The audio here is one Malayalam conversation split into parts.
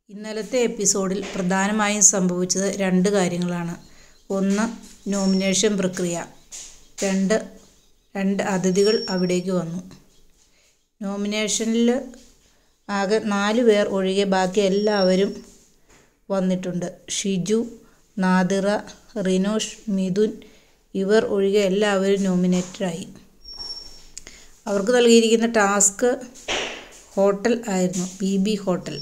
ഇന്നലത്തെ എപ്പിസോഡിൽ പ്രധാനമായും സംഭവിച്ചത് രണ്ട് കാര്യങ്ങളാണ് ഒന്ന് നോമിനേഷൻ പ്രക്രിയ രണ്ട് രണ്ട് അതിഥികൾ അവിടേക്ക് വന്നു നോമിനേഷനിൽ ആകെ നാല് പേർ ഒഴികെ ബാക്കി എല്ലാവരും വന്നിട്ടുണ്ട് ഷിജു നാദിറ റിനോഷ് മിഥുൻ ഇവർ ഒഴികെ എല്ലാവരും നോമിനേറ്റഡായി അവർക്ക് നൽകിയിരിക്കുന്ന ടാസ്ക് ഹോട്ടൽ ആയിരുന്നു ബി ബി ഹോട്ടൽ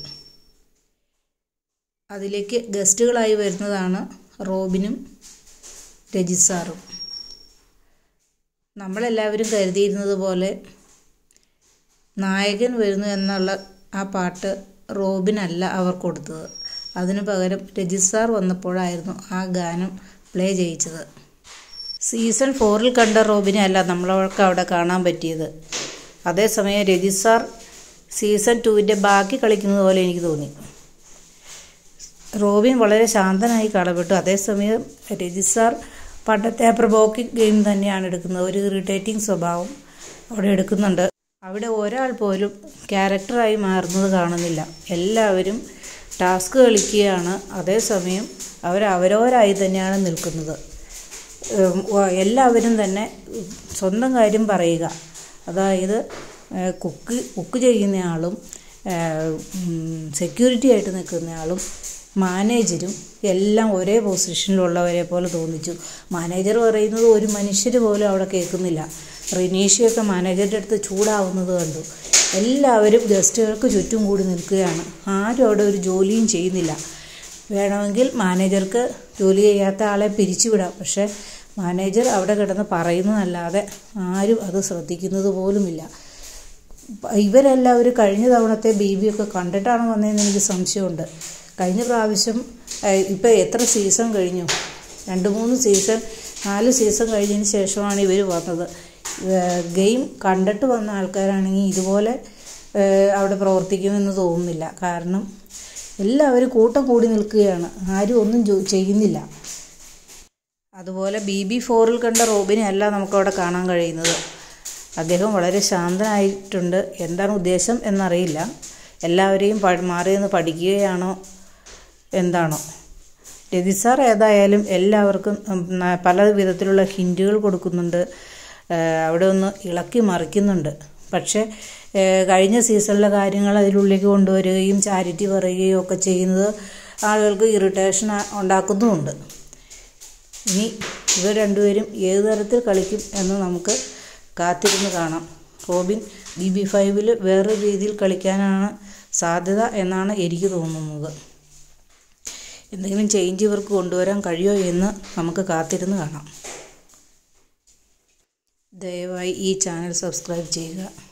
അതിലേക്ക് ഗസ്റ്റുകളായി വരുന്നതാണ് റോബിനും രജിസാറും നമ്മളെല്ലാവരും കരുതിയിരുന്നത് പോലെ നായകൻ വരുന്നു എന്നുള്ള ആ പാട്ട് റോബിനല്ല അവർ കൊടുത്തത് അതിനു പകരം രജിസാർ വന്നപ്പോഴായിരുന്നു ആ ഗാനം പ്ലേ ചെയ്യിച്ചത് സീസൺ ഫോറിൽ കണ്ട റോബിനെ അല്ല നമ്മളവർക്ക് അവിടെ കാണാൻ പറ്റിയത് അതേസമയം രജിസാർ സീസൺ ടുവിൻ്റെ ബാക്കി കളിക്കുന്നത് പോലെ എനിക്ക് തോന്നി റോബിൻ വളരെ ശാന്തനായി കാണപ്പെട്ടു അതേസമയം രജിസാർ പണ്ടത്തെ ആ പ്രബോക്കിംഗ് ഗെയിം തന്നെയാണ് എടുക്കുന്നത് ഒരു ഇറിറ്റേറ്റിംഗ് സ്വഭാവം അവിടെ എടുക്കുന്നുണ്ട് അവിടെ ഒരാൾ പോലും ക്യാരക്ടറായി മാറുന്നത് കാണുന്നില്ല എല്ലാവരും ടാസ്ക് കളിക്കുകയാണ് അതേസമയം അവർ അവരവരായി തന്നെയാണ് നിൽക്കുന്നത് എല്ലാവരും തന്നെ സ്വന്തം കാര്യം പറയുക അതായത് കുക്ക് കുക്ക് ചെയ്യുന്നയാളും സെക്യൂരിറ്റി ആയിട്ട് നിൽക്കുന്നയാളും മാനേജരും എല്ലാം ഒരേ പൊസിഷനിലുള്ളവരെ പോലെ തോന്നിച്ചു മാനേജർ പറയുന്നത് ഒരു മനുഷ്യർ പോലും അവിടെ കേൾക്കുന്നില്ല റിനീഷയൊക്കെ മാനേജറുടെ അടുത്ത് ചൂടാവുന്നത് കണ്ടു എല്ലാവരും ഗസ്റ്റുകൾക്ക് ചുറ്റും കൂടി നിൽക്കുകയാണ് ആരും അവിടെ ഒരു ജോലിയും ചെയ്യുന്നില്ല വേണമെങ്കിൽ മാനേജർക്ക് ജോലി ചെയ്യാത്ത ആളെ പിരിച്ചുവിടാം പക്ഷേ മാനേജർ അവിടെ കിടന്ന് പറയുന്നതല്ലാതെ ആരും അത് ശ്രദ്ധിക്കുന്നത് പോലുമില്ല ഇവരെല്ലാവരും കഴിഞ്ഞ തവണത്തെ ബി ബി ഒക്കെ കണ്ടിട്ടാണ് വന്നതെന്ന് എനിക്ക് സംശയമുണ്ട് കഴിഞ്ഞ പ്രാവശ്യം ഇപ്പോൾ എത്ര സീസൺ കഴിഞ്ഞു രണ്ട് മൂന്ന് സീസൺ നാല് സീസൺ കഴിഞ്ഞതിന് ശേഷമാണ് ഇവർ വന്നത് ഗെയിം കണ്ടിട്ട് വന്ന ആൾക്കാരാണെങ്കിൽ ഇതുപോലെ അവിടെ പ്രവർത്തിക്കുമെന്ന് തോന്നുന്നില്ല കാരണം എല്ലാവരും കൂട്ടം കൂടി നിൽക്കുകയാണ് ആരും ഒന്നും ചെയ്യുന്നില്ല അതുപോലെ ബി ബി ഫോറിൽ കണ്ട റോബിനെ അല്ല നമുക്കവിടെ കാണാൻ കഴിയുന്നത് അദ്ദേഹം വളരെ ശാന്തനായിട്ടുണ്ട് എന്താണ് ഉദ്ദേശം എന്നറിയില്ല എല്ലാവരെയും മാറി നിന്ന് പഠിക്കുകയാണോ എന്താണോ രതിസാർ ഏതായാലും എല്ലാവർക്കും പല വിധത്തിലുള്ള ഹിൻറ്റുകൾ കൊടുക്കുന്നുണ്ട് അവിടെ ഒന്ന് ഇളക്കി മറിക്കുന്നുണ്ട് പക്ഷേ കഴിഞ്ഞ സീസണിലെ കാര്യങ്ങൾ അതിലുള്ളിലേക്ക് കൊണ്ടുവരികയും ചാരിറ്റി പറയുകയും ഒക്കെ ചെയ്യുന്നത് ആളുകൾക്ക് ഇറിറ്റേഷൻ ഉണ്ടാക്കുന്നുമുണ്ട് ഇനി ഇവർ രണ്ടുപേരും ഏത് തരത്തിൽ കളിക്കും എന്ന് നമുക്ക് കാത്തിരുന്ന് കാണാം റോബിൻ ബി ബി ഫൈവിൽ വേറെ രീതിയിൽ കളിക്കാനാണ് സാധ്യത എന്നാണ് എനിക്ക് തോന്നുന്നത് എന്തെങ്കിലും ചേഞ്ച് ഇവർക്ക് കൊണ്ടുവരാൻ കഴിയുമോ എന്ന് നമുക്ക് കാത്തിരുന്ന് കാണാം ദയവായി ഈ ചാനൽ സബ്സ്ക്രൈബ് ചെയ്യുക